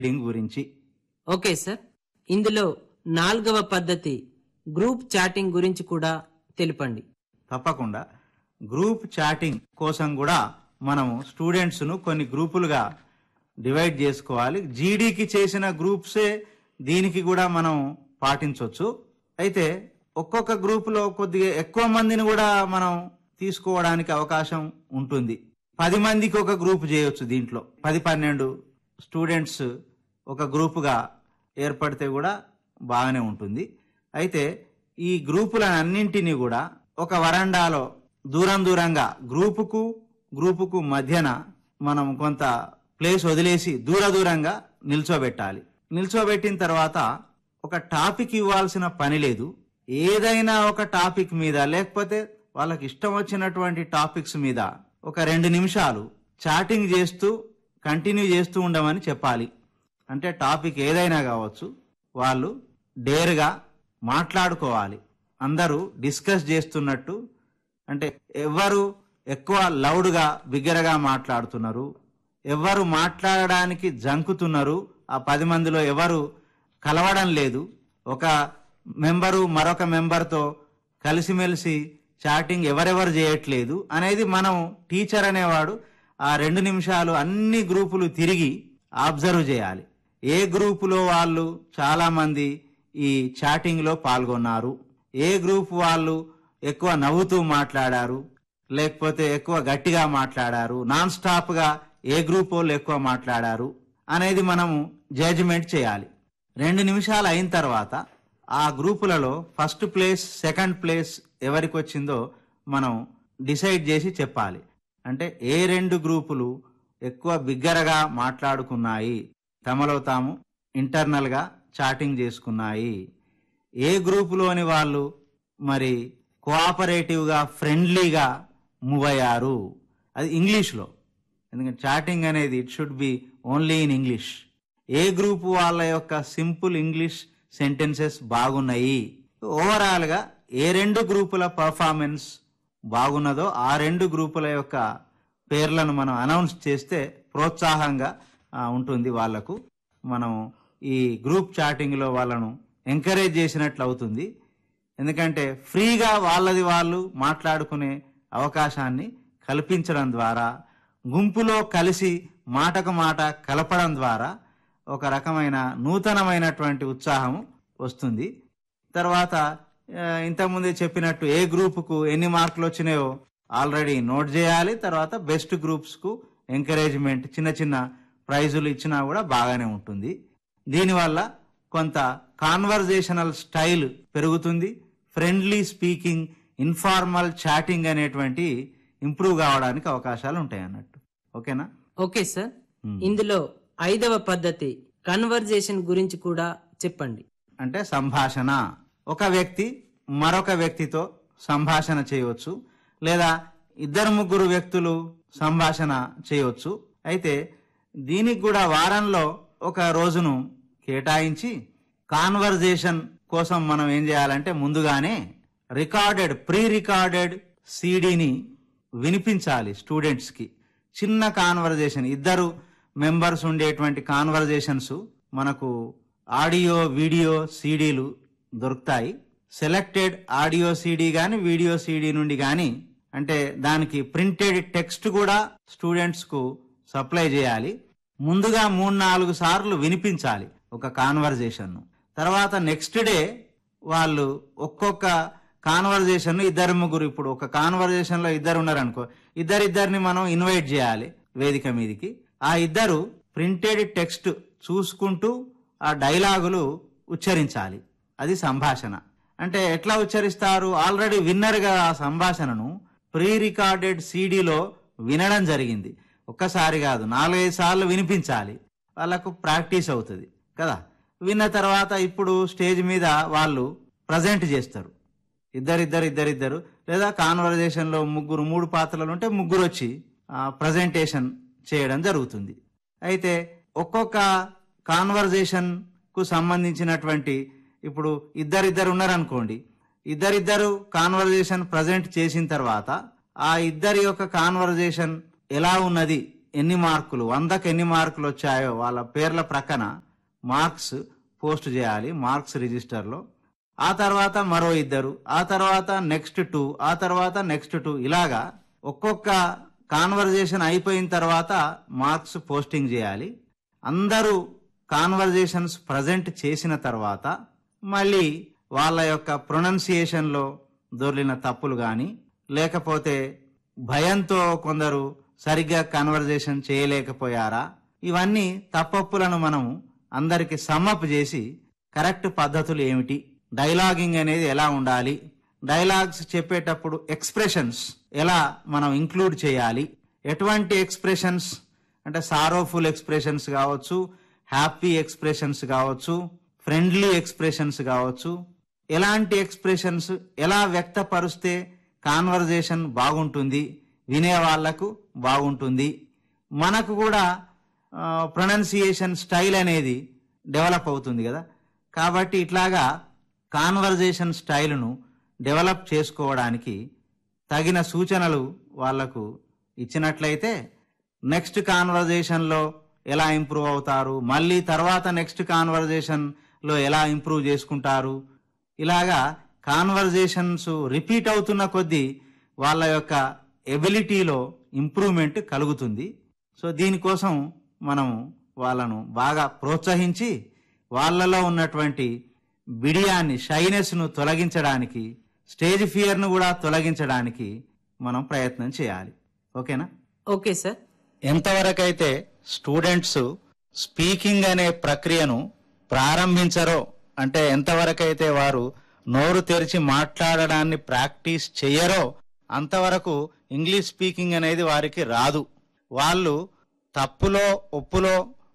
దీని గురించి okay sir ఇందులో నాలుగవ పద్ధతి గ్రూప్ చాటింగ్ గురించి కూడా తెలుపండి తప్పకుండా గ్రూప్ చాటింగ్ కోసం కూడా మనము స్టూడెంట్స్ ను కొన్ని గ్రూపులుగా డివైడ్ చేసుకోవాలి జీడీకి చేసిన గ్రూప్సే దీనికి కూడా మనం పాటించవచ్చు అయితే ఒక్కొక్క గ్రూపులో కొద్దిగా ఎక్కువ మందిని కూడా మనం తీసుకోవడానికి అవకాశం ఉంటుంది పది మందికి ఒక గ్రూప్ చేయొచ్చు దీంట్లో పది పన్నెండు స్టూడెంట్స్ ఒక గ్రూపుగా ఏర్పడితే కూడా బాగానే ఉంటుంది అయితే ఈ గ్రూపులన్నింటినీ కూడా ఒక వరండాలో దూరం దూరంగా గ్రూపుకు గ్రూపుకు మధ్యన మనం కొంత ప్లేస్ వదిలేసి దూర దూరంగా నిల్చోబెట్టాలి నిల్చోబెట్టిన తర్వాత ఒక టాపిక్ ఇవ్వాల్సిన పని లేదు ఏదైనా ఒక టాపిక్ మీద లేకపోతే వాళ్ళకి ఇష్టం వచ్చినటువంటి టాపిక్స్ మీద ఒక రెండు నిమిషాలు చాటింగ్ చేస్తూ కంటిన్యూ చేస్తూ ఉండమని చెప్పాలి అంటే టాపిక్ ఏదైనా కావచ్చు వాళ్ళు డేర్గా మాట్లాడుకోవాలి అందరూ డిస్కస్ చేస్తున్నట్టు అంటే ఎవరు ఎక్కువ లౌడ్గా బిగ్గరగా మాట్లాడుతున్నారు ఎవరు మాట్లాడడానికి జంకుతున్నారు ఆ పది మందిలో ఎవరు కలవడం లేదు ఒక మెంబరు మరొక మెంబర్తో కలిసిమెలిసి చాటింగ్ ఎవరెవరు చేయట్లేదు అనేది మనం టీచర్ అనేవాడు ఆ రెండు నిమిషాలు అన్ని గ్రూపులు తిరిగి అబ్జర్వ్ చేయాలి ఏ గ్రూపులో వాళ్ళు చాలా మంది ఈ చాటింగ్ లో పాల్గొన్నారు ఏ గ్రూప్ వాళ్ళు ఎక్కువ నవ్వుతూ మాట్లాడారు లేకపోతే ఎక్కువ గట్టిగా మాట్లాడారు నాన్ స్టాప్ గా ఏ గ్రూప్ వాళ్ళు ఎక్కువ మాట్లాడారు అనేది మనము జడ్జిమెంట్ చేయాలి రెండు నిమిషాలు అయిన తర్వాత ఆ గ్రూపులలో ఫస్ట్ ప్లేస్ సెకండ్ ప్లేస్ ఎవరికి వచ్చిందో మనం డిసైడ్ చేసి చెప్పాలి అంటే ఏ రెండు గ్రూపులు ఎక్కువ బిగ్గరగా మాట్లాడుకున్నాయి తమలో తాము ఇంటర్నల్ గా చాటింగ్ చేసుకున్నాయి ఏ గ్రూపులోని వాళ్ళు మరి కోఆపరేటివ్ గా ఫ్రెండ్లీగా మూవ్ అయ్యారు అది ఇంగ్లీష్లో ఎందుకంటే చాటింగ్ అనేది it should be only in English ఏ గ్రూప్ వాళ్ళ యొక్క సింపుల్ ఇంగ్లీష్ సెంటెన్సెస్ బాగున్నాయి ఓవరాల్ గా ఏ రెండు గ్రూపుల పర్ఫార్మెన్స్ బాగున్నదో ఆ రెండు గ్రూపుల యొక్క పేర్లను మనం అనౌన్స్ చేస్తే ప్రోత్సాహంగా ఆ, ఉంటుంది వాళ్లకు మనం ఈ గ్రూప్ చాటింగ్ లో వాళ్ళను ఎంకరేజ్ చేసినట్లు అవుతుంది ఎందుకంటే ఫ్రీగా వాళ్ళది వాళ్ళు మాట్లాడుకునే అవకాశాన్ని కల్పించడం ద్వారా గుంపులో కలిసి మాటకు మాట కలపడం ద్వారా ఒక రకమైన నూతనమైనటువంటి ఉత్సాహం వస్తుంది తర్వాత ఆ, ఇంతకుముందే చెప్పినట్టు ఏ గ్రూపుకు ఎన్ని మార్కులు వచ్చినాయో ఆల్రెడీ నోట్ చేయాలి తర్వాత బెస్ట్ గ్రూప్స్ కు ఎంకరేజ్మెంట్ చిన్న చిన్న ప్రైజులు ఇచ్చినా కూడా బాగానే ఉంటుంది దీనివల్ల కొంత కాన్వర్జేషనల్ స్టైల్ పెరుగుతుంది ఫ్రెండ్లీ స్పీకింగ్ ఇన్ఫార్మల్ చాటింగ్ అనేటువంటి ఇంప్రూవ్ కావడానికి అవకాశాలు ఉంటాయి అన్నట్టు ఓకేనా ఓకే సార్ ఇందులో ఐదవ పద్ధతి కన్వర్జేషన్ గురించి కూడా చెప్పండి అంటే సంభాషణ ఒక వ్యక్తి మరొక వ్యక్తితో సంభాషణ చేయవచ్చు లేదా ఇద్దరు ముగ్గురు వ్యక్తులు సంభాషణ చేయవచ్చు అయితే దీనికి కూడా వారంలో ఒక రోజును కేటాయించి కాన్వర్జేషన్ కోసం మనం ఏం చేయాలంటే ముందుగానే రికార్డెడ్ ప్రీ రికార్డెడ్ సీడీని వినిపించాలి స్టూడెంట్స్ కి చిన్న కాన్వర్జేషన్ ఇద్దరు మెంబర్స్ ఉండేటువంటి కాన్వర్జేషన్స్ మనకు ఆడియో వీడియో సీడీలు దొరుకుతాయి సెలెక్టెడ్ ఆడియో సీడీ గాని వీడియో సీడీ నుండి గాని అంటే దానికి ప్రింటెడ్ టెక్స్ట్ కూడా స్టూడెంట్స్ కు సప్లై చేయాలి ముందుగా మూడు నాలుగు సార్లు వినిపించాలి ఒక కాన్వర్జేషన్ తర్వాత నెక్స్ట్ డే వాళ్ళు ఒక్కొక్క కాన్వర్జేషన్ ఇద్దరు ముగ్గురు ఇప్పుడు ఒక కాన్వర్జేషన్ లో ఇద్దరు ఉన్నారనుకో ఇద్దరిద్దరిని మనం ఇన్వైట్ చేయాలి వేదిక మీదికి ఆ ఇద్దరు ప్రింటెడ్ టెక్స్ట్ చూసుకుంటూ ఆ డైలాగులు ఉచ్చరించాలి అది సంభాషణ అంటే ఎట్లా ఉచ్చరిస్తారు ఆల్రెడీ విన్నర్గా ఆ సంభాషణను ప్రీ రికార్డెడ్ సీడీలో వినడం జరిగింది ఒక్కసారి కాదు నాలుగైదు సార్లు వినిపించాలి వాళ్ళకు ప్రాక్టీస్ అవుతుంది కదా విన్న తర్వాత ఇప్పుడు స్టేజ్ మీద వాళ్ళు ప్రజెంట్ చేస్తారు ఇద్దరిద్దరు ఇద్దరిద్దరు లేదా కాన్వర్జేషన్ లో ముగ్గురు మూడు పాత్రలు ఉంటే ముగ్గురు వచ్చి ప్రజెంటేషన్ చేయడం జరుగుతుంది అయితే ఒక్కొక్క కాన్వర్జేషన్ కు సంబంధించినటువంటి ఇప్పుడు ఇద్దరిద్దరు ఉన్నారనుకోండి ఇద్దరిద్దరు కాన్వర్జేషన్ ప్రజెంట్ చేసిన తర్వాత ఆ ఇద్దరి యొక్క కాన్వర్జేషన్ ఎలా ఉన్నది ఎన్ని మార్కులు వందకు ఎన్ని మార్కులు వచ్చాయో వాళ్ళ పేర్ల ప్రక్కన మార్క్స్ పోస్ట్ చేయాలి మార్క్స్ రిజిస్టర్లో ఆ తర్వాత మరో ఇద్దరు ఆ తర్వాత నెక్స్ట్ టూ ఆ తర్వాత నెక్స్ట్ టూ ఇలాగా ఒక్కొక్క కాన్వర్జేషన్ అయిపోయిన తర్వాత మార్క్స్ పోస్టింగ్ చేయాలి అందరూ కాన్వర్జేషన్స్ ప్రజెంట్ చేసిన తర్వాత మళ్ళీ వాళ్ళ యొక్క ప్రొనౌన్సియేషన్లో దొర్లిన తప్పులు కానీ లేకపోతే భయంతో కొందరు సరిగ్గా కన్వర్జేషన్ చేయలేకపోయారా ఇవన్నీ తప్పప్పులను మనం అందరికి సమ్మప్ చేసి కరెక్ట్ పద్ధతులు ఏమిటి డైలాగింగ్ అనేది ఎలా ఉండాలి డైలాగ్స్ చెప్పేటప్పుడు ఎక్స్ప్రెషన్స్ ఎలా మనం ఇంక్లూడ్ చేయాలి ఎటువంటి ఎక్స్ప్రెషన్స్ అంటే సారోఫుల్ ఎక్స్ప్రెషన్స్ కావచ్చు హ్యాపీ ఎక్స్ప్రెషన్స్ కావచ్చు ఫ్రెండ్లీ ఎక్స్ప్రెషన్స్ కావచ్చు ఎలాంటి ఎక్స్ప్రెషన్స్ ఎలా వ్యక్తపరుస్తే కాన్వర్జేషన్ బాగుంటుంది వినే వాళ్లకు బాగుంటుంది మనకు కూడా ప్రొనౌన్సియేషన్ స్టైల్ అనేది డెవలప్ అవుతుంది కదా కాబట్టి ఇట్లాగా కాన్వర్జేషన్ స్టైల్ను డెవలప్ చేసుకోవడానికి తగిన సూచనలు వాళ్లకు ఇచ్చినట్లయితే నెక్స్ట్ కాన్వర్జేషన్లో ఎలా ఇంప్రూవ్ అవుతారు మళ్ళీ తర్వాత నెక్స్ట్ కాన్వర్జేషన్లో ఎలా ఇంప్రూవ్ చేసుకుంటారు ఇలాగా కాన్వర్జేషన్స్ రిపీట్ అవుతున్న కొద్దీ వాళ్ళ యొక్క ఎబిలిటీలో ఇంప్రూవ్మెంట్ కలుగుతుంది సో దీనికోసం మనం వాళ్ళను బాగా ప్రోత్సహించి వాళ్ళలో ఉన్నటువంటి బిడియాన్ని షైనెస్ను తొలగించడానికి స్టేజ్ ఫియర్ను కూడా తొలగించడానికి మనం ప్రయత్నం చేయాలి ఓకేనా ఓకే సార్ ఎంతవరకైతే స్టూడెంట్స్ స్పీకింగ్ అనే ప్రక్రియను ప్రారంభించరో అంటే ఎంతవరకైతే వారు నోరు తెరిచి మాట్లాడడాన్ని ప్రాక్టీస్ చెయ్యరో అంతవరకు ఇంగ్లీష్ స్పీకింగ్ అనేది వారికి రాదు వాళ్ళు తప్పులో ఒప్పులో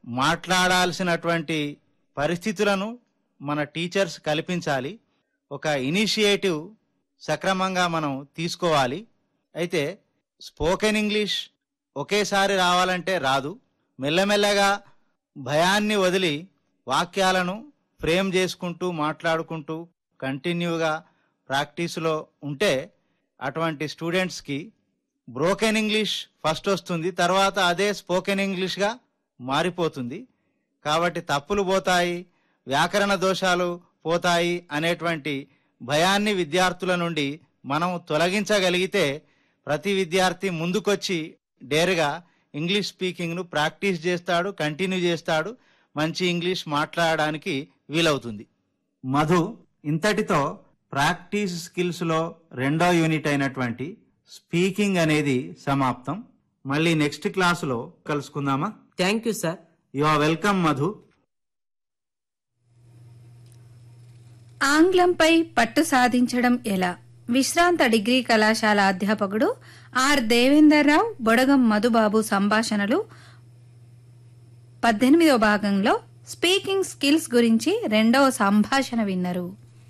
మాట్లాడాల్సినటువంటి పరిస్థితులను మన టీచర్స్ కల్పించాలి ఒక ఇనిషియేటివ్ సక్రమంగా మనం తీసుకోవాలి అయితే స్పోకెన్ ఇంగ్లీష్ ఒకేసారి రావాలంటే రాదు మెల్లమెల్లగా భయాన్ని వదిలి వాక్యాలను ఫ్రేమ్ చేసుకుంటూ మాట్లాడుకుంటూ కంటిన్యూగా ప్రాక్టీసులో ఉంటే అటువంటి స్టూడెంట్స్కి బ్రోకెన్ ఇంగ్లీష్ ఫస్ట్ వస్తుంది తర్వాత అదే స్పోకెన్ ఇంగ్లీష్గా మారిపోతుంది కాబట్టి తప్పులు పోతాయి వ్యాకరణ దోషాలు పోతాయి అనేటువంటి భయాన్ని విద్యార్థుల నుండి మనం తొలగించగలిగితే ప్రతి విద్యార్థి ముందుకొచ్చి డేరుగా ఇంగ్లీష్ స్పీకింగ్ను ప్రాక్టీస్ చేస్తాడు కంటిన్యూ చేస్తాడు మంచి ఇంగ్లీష్ మాట్లాడడానికి వీలవుతుంది మధు ఇంతటితో ప్రాక్టీస్ స్కిల్స్లో రెండో యూనిట్ అయినటువంటి స్పీకింగ్ అనేది సమాప్తం మళ్ళీ నెక్స్ట్ క్లాసులో కలుసుకుందామా thank you sir you are welcome Madhu ఆంగ్లంపై పట్టు సాధించడం ఎలా విశ్రాంత డిగ్రీ కళాశాల అధ్యాపకుడు ఆర్ దేవేందర్రావు బొడగం మధుబాబు సంభాషణలు పద్దెనిమిదో భాగంలో స్పీకింగ్ స్కిల్స్ గురించి రెండవ సంభాషణ విన్నారు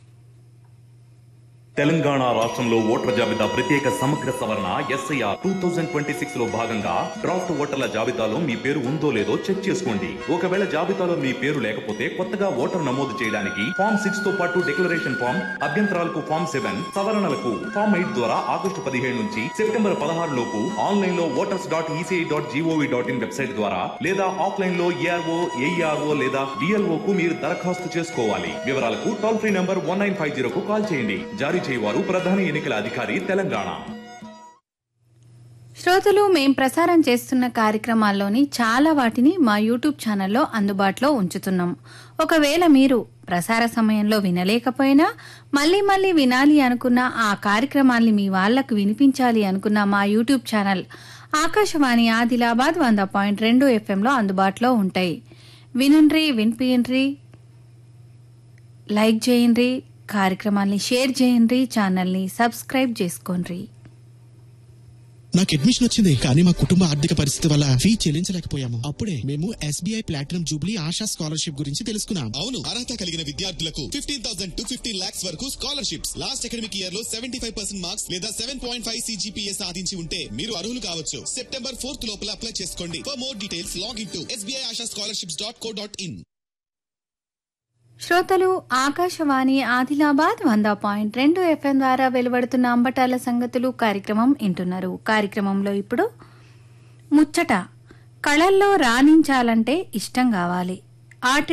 తెలంగాణ రాష్ట్రంలో ఓటర్ల జాబితా ప్రత్యేక సమగ్ర సవరణ SIR two thousand twenty six లో భాగంగా డ్రాఫ్ట్ ఓటర్ల జాబితాలో మీ పేరు ఉందో లేదో చెక్ చేసుకోండి ఒకవేళ జాబితాలో మీ పేరు లేకపోతే కొత్తగా ఓటర్ నమోదు చేయడానికి ఫామ్ సిక్స్ తో పాటు డిక్లరేషన్ ఫామ్ అభ్యంతరాలకు ఫామ్ సెవెన్ సవరణలకు ఫామ్ ఎయిట్ ద్వారా ఆగస్టు పదిహేడు నుంచి సెప్టెంబర్ పదహారు లోపు ఆన్లైన్ లో voters dot ECI dot G O V dot in website ద్వారా లేదా ఆఫ్లైన్ లో ఏఆర్ఓ ఏఈఆర్ఓ లేదా డిఎల్ఓ కు మీరు దరఖాస్తు చేసుకోవాలి వివరాలకు toll free number one nine five జీరోకు కాల్ చేయండి జారీ చేయవారు ప్రధాన ఎన్నికల అధికారి తెలంగాణ శ్రోతలు మేం ప్రసారం చేస్తున్న కార్యక్రమాల్లోని చాలా వాటిని మా యూట్యూబ్ ఛానల్లో అందుబాటులో ఉంచుతున్నాం ఒకవేళ మీరు ప్రసార సమయంలో వినలేకపోయినా మళ్ళీ మళ్ళీ వినాలి అనుకున్న ఆ కార్యక్రమాల్ని మీ వాళ్లకు వినిపించాలి అనుకున్న మా యూట్యూబ్ ఛానల్ ఆకాశవాణి ఆదిలాబాద్ వంద పాయింట్ రెండు ఎఫ్ఎంలో అందుబాటులో ఉంటాయి వినుండ్రి వినిపియండ్రి లైక్ చేయండి కార్యక్రమాల్ని షేర్ చేయండి ఛానల్ని సబ్స్క్రైబ్ చేసుకోండి నాకు అడ్మిషన్ వచ్చింది కానీ మా కుటుంబ ఆర్థిక పరిస్థితి వల్ల ఫీ చెల్లించలేకపోయాము అప్పుడే మేము SBI platinum jubilee Asha scholarship గురించి తెలుసుకున్నాం అవును అర్హత కలిగిన విద్యార్థులకు fifteen thousand to fifteen lakhs వరకు స్కాలర్షిప్స్ లాస్ట్ అకాడమిక్ ఇయర్ లో సెవెంటీ ఫైవ్ పర్సెంట్ మార్క్స్ లేదా సెవెన్ పాయింట్ ఫైవ్ సిజిపిఏ సాధించి ఉంటే మీరు అర్హులు కావచ్చు సెప్టెంబర్ ఫోర్త్ లోపల అప్లై చేసుకోండి for more details log in to SBI Asha scholarships dot co dot in శ్రోతలు ఆకాశవాణి ఆదిలాబాద్ వంద పాయింట్ రెండు ఎఫ్ఎం ద్వారా వెలువడుతున్న అంబటాల సంగతులు కార్యక్రమం వింటున్నారు కార్యక్రమంలో ఇప్పుడు ముచ్చట కళల్లో రాణించాలంటే ఇష్టం కావాలి ఆర్ట్